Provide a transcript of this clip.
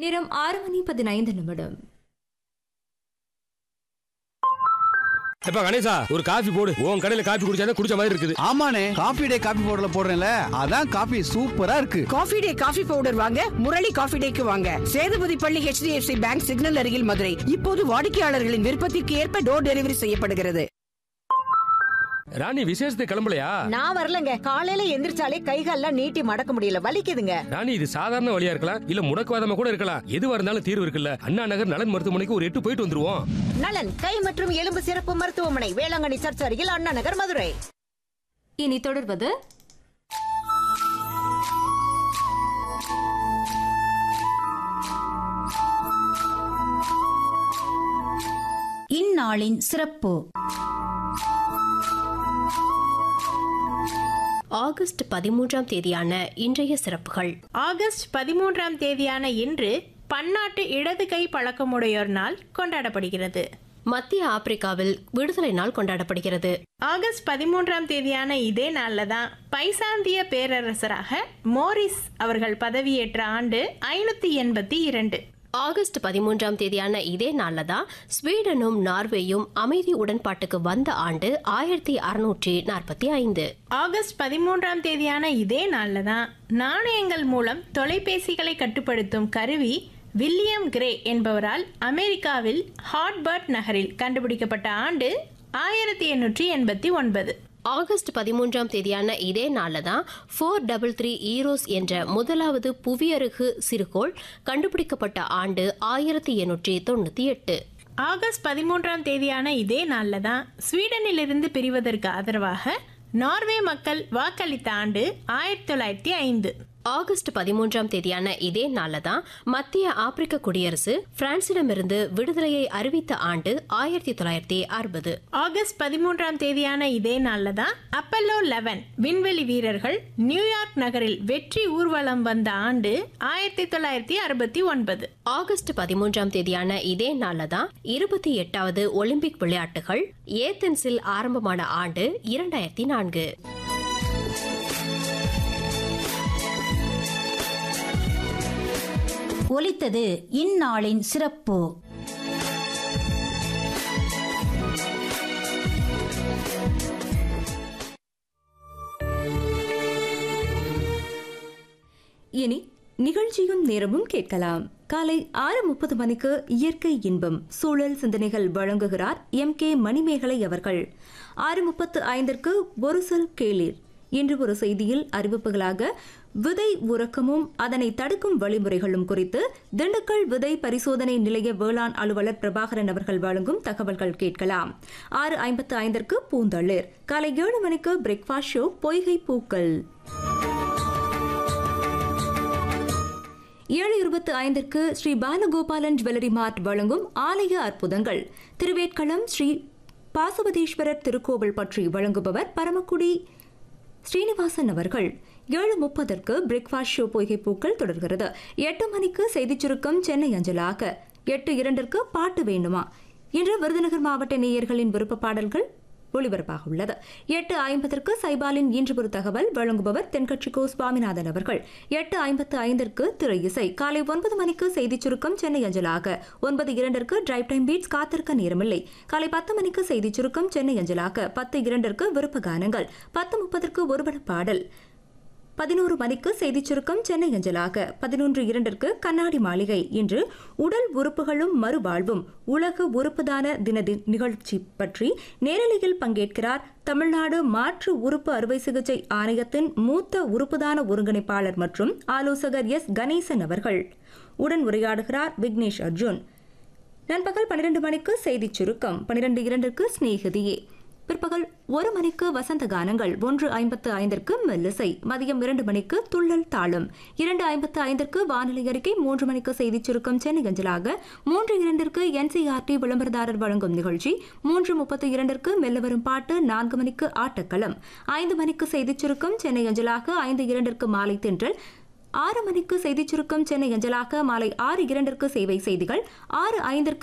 நேரம் ஆறு மணி பதினைந்து நிமிடம் எப்ப கணேசா ஒரு காஃபி போடு உன் கடையில காஃபி குடிச்சாதான் குடிச்ச மாதிரி இருக்குது ஆமாண்ணே காபி டே காபி பவுடர்ல போடுறேன்ல அதான் காபி சூப்பரா இருக்கு காஃபி டே காஃபி பவுடர் வாங்க முரளி காஃபி டேக்கு வாங்க சேதுபதி பள்ளி HDFC பேங்க் சிக்னல் அருகில் மதுரை இப்போது வாடிக்கையாளர்களின் விருப்பத்திற்கு ஏற்ப டோர் டெலிவரி செய்யப்படுகிறது ராணி விசேஷத்துக்கு கிளம்பலையா நான் வரலங்க காலையில எந்திரிச்சாலே கைகால்லாம் நீட்டி மடக்க முடியல வலிக்குதுங்க ராணி இது சாதாரண வழியா இருக்கலாம் இல்ல முடக்குவாதமா கூட இருக்கலாம் எதுவா இருந்தாலும் தீர்வு இருக்குல்ல அண்ணா நகர் நலன் மருத்துவமனைக்கு ஒரு எட்டு போயிட்டு வந்துருவோம் நலன் கை மற்றும் எலும்பு சிறப்பு மருத்துவமனை வேளாங்கண்ணி சர்ச் அருகில் அண்ணா நகர் மதுரை இனி தொடர்வது இந்நாளின் சிறப்பு ஆகஸ்ட் பதிமூன்றாம் தேதியான இன்றைய சிறப்புகள் ஆகஸ்ட் பதிமூன்றாம் தேதியான இன்று பன்னாட்டு இடது கை பழக்கமுடையோர் நாள் கொண்டாடப்படுகிறது மத்திய ஆப்பிரிக்காவில் விடுதலை நாள் கொண்டாடப்படுகிறது ஆகஸ்ட் பதிமூன்றாம் தேதியான இதே நாள்ல தான் பைசாந்திய பேரரசராக மோரிஸ் அவர்கள் பதவியேற்ற ஆண்டு ஐநூத்தி எண்பத்தி இரண்டு ஆகஸ்ட் பதிமூன்றாம் தேதியான இதே நாள்ல தான் ஸ்வீடனும் நார்வேயும் அமைதி உடன்பாட்டுக்கு வந்த ஆண்டு ஆயிரத்தி அறுநூற்றி நாற்பத்தி ஐந்து ஆகஸ்ட் பதிமூன்றாம் தேதியான இதே நாள்ல தான் நாணயங்கள் மூலம் தொலைபேசிகளை கட்டுப்படுத்தும் கருவி வில்லியம் கிரே என்பவரால் அமெரிக்காவில் ஹார்ட்பர்ட் நகரில் கண்டுபிடிக்கப்பட்ட ஆண்டு ஆயிரத்தி எண்ணூற்றி எண்பத்தி ஒன்பது ஆகஸ்ட் பதிமூன்றாம் தேதியான இதே நாள்ல தான் ஃபோர் டபுள் த்ரீ ஈரோஸ் என்ற முதலாவது புவியருகு சிறுகோள் கண்டுபிடிக்கப்பட்ட ஆண்டு ஆயிரத்தி எண்ணூற்றி தொண்ணூத்தி எட்டு ஆகஸ்ட் பதிமூன்றாம் தேதியான இதே நாளில் தான் ஸ்வீடனிலிருந்து பிரிவதற்கு ஆதரவாக நார்வே மக்கள் வாக்களித்த ஆண்டு ஆயிரத்தி தொள்ளாயிரத்தி ஐந்து ஆகஸ்ட் பதிமூன்றாம் தேதியான இதே நாள்ல தான் மத்திய ஆப்பிரிக்க குடியரசு பிரான்சிடமிருந்து விடுதலையை அறிவித்த ஆண்டு ஆயிரத்தி தொள்ளாயிரத்தி அறுபது ஆகஸ்ட் பதிமூன்றாம் தேதியான இதே நாளில் தான் அப்பல்லோ லெவன் விண்வெளி வீரர்கள் நியூயார்க் நகரில் வெற்றி ஊர்வலம் வந்த ஆண்டு ஆயிரத்தி தொள்ளாயிரத்தி அறுபத்தி ஒன்பது ஆகஸ்ட் பதிமூன்றாம் தேதியான இதே நாள்ல தான் இருபத்தி எட்டாவது ஒலிம்பிக் விளையாட்டுகள் ஏத்தன்ஸில் ஆரம்பமான ஆண்டு இரண்டாயிரத்தி நான்கு ஒலித்தது இந்நாளின் சிறப்பு இனி நிகழ்ச்சியும் நேரமும் கேட்கலாம் காலை ஆறு முப்பது மணிக்கு இயற்கை இன்பம் சூழல் சிந்தனைகள் வழங்குகிறார் எம் கே மணிமேகலை அவர்கள் ஆறு முப்பத்து ஐந்திற்கு ஒரு சொல் கேளீர் இன்று ஒரு செய்தியில் அறிவிப்புகளாக விதை உறக்கமும் அதனை தடுக்கும் வழிமுறைகளும் குறித்து திண்டுக்கல் விதை பரிசோதனை நிலைய வேளாண் அலுவலர் பிரபாகரன் அவர்கள் வழங்கும் தகவல்கள் கேட்கலாம் ஆறு ஐம்பத்து ஐந்திற்கு பூந்தளிர் காலை ஏழு மணிக்கு பிரேக்ஃபாஸ்ட் ஷோ பொய்கை பூக்கள் ஏழு இருபத்து ஐந்திற்கு ஸ்ரீ பாலகோபாலன் ஜுவல்லரி மார்ட் வழங்கும் ஆலய அற்புதங்கள் திருவேட்களம் ஸ்ரீ பாசுபதீஸ்வரர் திருக்கோவில் பற்றி வழங்குபவர் பரமக்குடி ஸ்ரீனிவாசன் அவர்கள் ஏழு முப்பதற்கு பிரேக்ஃபாஸ்ட் ஷோ பொய்கை பூக்கள் தொடர்கிறது எட்டு மணிக்கு செய்திச் சுருக்கம் சென்னை அஞ்சலாக எட்டு இரண்டிற்கு பாட்டு வேண்டுமா இன்று விருதுநகர் மாவட்ட நேயர்களின் விருப்ப பாடல்கள் ஒளிபரப்பாக உள்ளது எட்டு ஐம்பதற்கு சைபாலின் இன்று ஒரு தகவல் வழங்குபவர் தென்கட்சிக்கோ சுவாமிநாதன் அவர்கள் எட்டு ஐம்பத்து ஐந்திற்கு திரை இசை காலை ஒன்பது மணிக்கு செய்திச் சுருக்கம் சென்னை அஞ்சலாக ஒன்பது இரண்டிற்கு டிரைவ் டைம் பீட்ஸ் காத்திருக்க நேரமில்லை காலை பத்து மணிக்கு செய்திச் சுருக்கம் சென்னை அஞ்சலாக பத்து இரண்டிற்கு விருப்ப கானங்கள் பத்து முப்பதற்கு ஒருபட பாடல் பதினோரு மணிக்கு செய்திச் சுருக்கம் சென்னை அஞ்சலாக பதினொன்று இரண்டிற்கு கண்ணாடி மாளிகை இன்று உடல் உறுப்புகளும் மறுவாழ்வும் உலக உறுப்புதான தின தி- நிகழ்ச்சி பற்றி நேரலையில் பங்கேற்கிறார் தமிழ்நாடு மாற்று உறுப்பு அறுவை சிகிச்சை ஆணையத்தின் மூத்த உறுப்புதான ஒருங்கிணைப்பாளர் மற்றும் ஆலோசகர் எஸ் கணேசன் அவர்கள் உடன் உரையாடுகிறார் விக்னேஷ் அர்ஜுன் நண்பகல் பன்னிரண்டு மணிக்கு செய்திச் சுருக்கம் பன்னிரண்டு இரண்டிற்கு சிநேகிதியே பிற்பகல் ஒரு மணிக்கு வசந்த கானங்கள் ஒன்று ஐம்பத்து ஐந்திற்கு மெல்லிசை மதியம் இரண்டு மணிக்கு துள்ளல் தாளம் இரண்டு ஐம்பத்து ஐந்திற்கு வானிலை அறிக்கை மூன்று மணிக்கு செய்திச் சுருக்கம் சென்னை அஞ்சலாக மூன்று இரண்டிற்கு என்சிஆர்டி விளம்பரதாரர் வழங்கும் நிகழ்ச்சி மூன்று முப்பத்து இரண்டிற்கு மெல்ல வரும் பாட்டு நான்கு மணிக்கு ஆட்டக்களம் ஐந்து மணிக்கு செய்திச் சுருக்கம் சென்னை அஞ்சலாக ஐந்து இரண்டிற்கு மாலை தென்றல் ஆறு மணிக்கு செய்திச் சுருக்கம் சென்னை அஞ்சலாக மாலை ஆறு இரண்டிற்கு சேவை செய்திகள் ஆறு ஐந்திற்கு